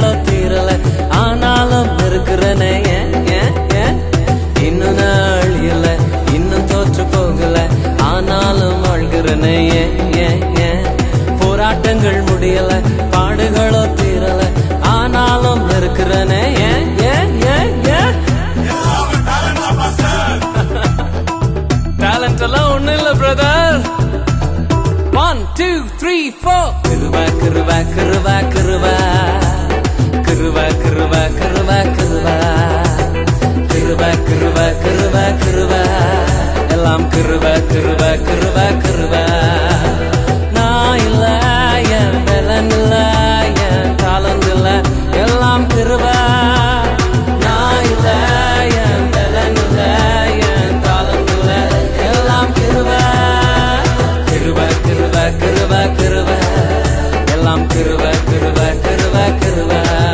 பாடுகளோ தீரல ஆனாலும் இருக்கிறனே ஏன், ஏன், ஏன்? இன்னும் நாள் இல்ல இன்னும் தோற்று போகல ஆனாலும் அழுகிறனே ஏன், ஏன், ஏன்? போராட்டங்கள் முடியல பாடுகளோ தீரல ஆனாலும் இருக்கிறனே ஏன், ஏன், ஏன், ஏன்? டேலண்ட் எல்லாம் ஒண்ணு இல்ல brother one two three four கிருவா கிருவா கிருவா கிருவா கிருவா கிருவா கிருவா கிருவா கிருவா கிருவா கிருவா கிருவா எல்லாம் கிருவா கிருவா கிருவா கிருவா நான் இல்ல என் பலன் இல்ல என் தாளம் இல்ல எல்லாம் கிருவா நான் இல்ல என் பலன் இல்ல என் தாளம் இல்ல எல்லாம் கிருவா கிருப கிருப கிருப கிருப எல்லாம் கிருப கிருப கிருப கிருப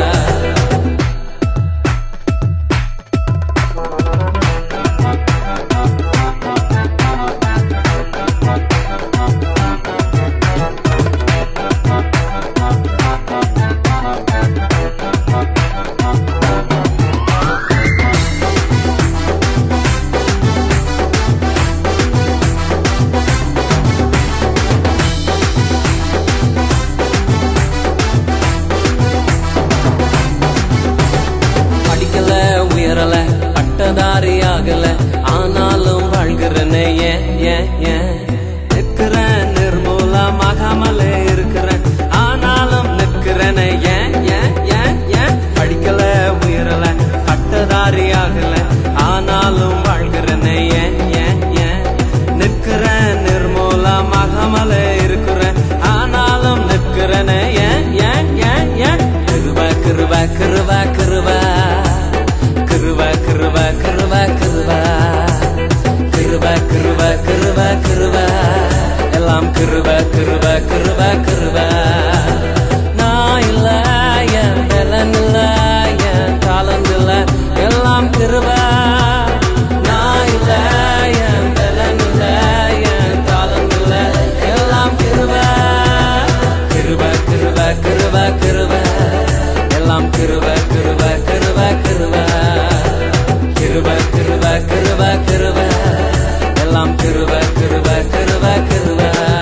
படிக்கல உயரல பட்டதாரி ஆகல ஆனாலும் வாழ்கிறனே ஏன் ஏன் ஏன் நிற்கிறேன் நிர்மூலமாகாமலே இருக்கிறேன் ஆனாலும் நிற்கிறேனே ஏன் ஏன் ஏன் ஏன் படிக்கல உயரல பட்டதாரி ஆகல ஆனாலும் வாழ்கிறனே ஏன் ஏன் ஏன் நிற்கிறேன் நிர்மூலமாகாமலே இருக்கிறேன் ஆனாலும் நிற்கிறேனே ஏன் ஏன் ஏன் ஏன் கிருப கிருப கிருப கிருப கிருப கிருப கிருப கிருப கிருப கிருப கிருப கிருப எல்லாம் கிருப கிருப கிருப கிருப நான் இல்ல என் பலன் இல்ல என் தாளம் இல்ல எல்லாம் கிருப நான் இல்ல என் பலன் இல்ல என் தாளம் இல்ல எல்லாம் கிருப கிருப கிருப கிருப கிருப எல்லாம் கிருப கிருப கிருப கிருப கிருப கிருப கிருப கிருப எல்லாம் கிருப கிருப கிருப கிருப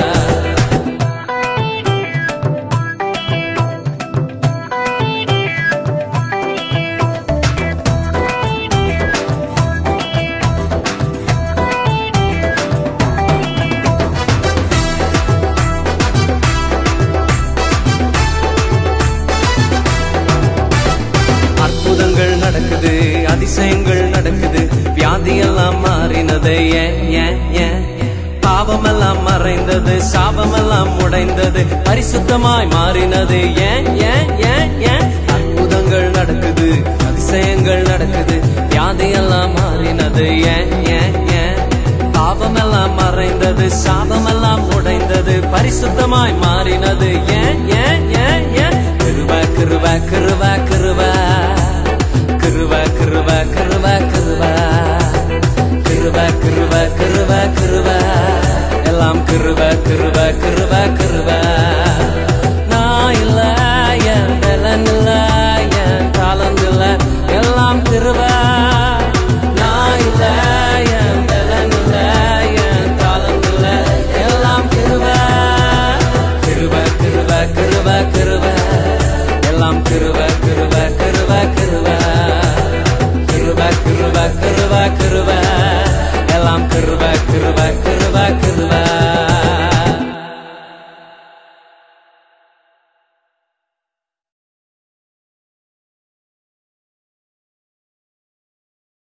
அற்புதங்கள் நடக்குது அதிசயங்கள் நடக்குது வியாதி எல்லாம் மாறினது ஏன் ஏன் ஏன் பாவமெல்லாம் மறைந்தது சாபமெல்லாம் உடைந்தது பரிசுத்தமாய் மாறினது ஏன் ஏன் ஏன் ஏன் அற்புதங்கள் நடக்குது அதிசயங்கள் நடக்குது வியாதி எல்லாம் மாறினது ஏன் ஏன் ஏன் பாவமெல்லாம் மறைந்தது சாபமெல்லாம் உடைந்தது பரிசுத்தமாய் மாறினது ஏன் ஏன் ஏன் ஏன் கிருப கிருப கிருப கிருப கிருப கிருப கிருப கிருப கிருப கிருப கிருப கிருப எல்லாம் கிருப கிருப கிருப கிருப நான் இல்ல என் பலன் இல்ல என் தாளம் இல்ல எல்லாம் கிருப நான் இல்ல என் பலன் இல்ல என் தாளம் இல்ல எல்லாம் கிருப கிருப கிருப கிருப கிருப எல்லாம் கிருப கிருப கிருப கிருப கிருப கிருப கிருப கிருப எல்லாம் கிருப கிருப கிருப கிருப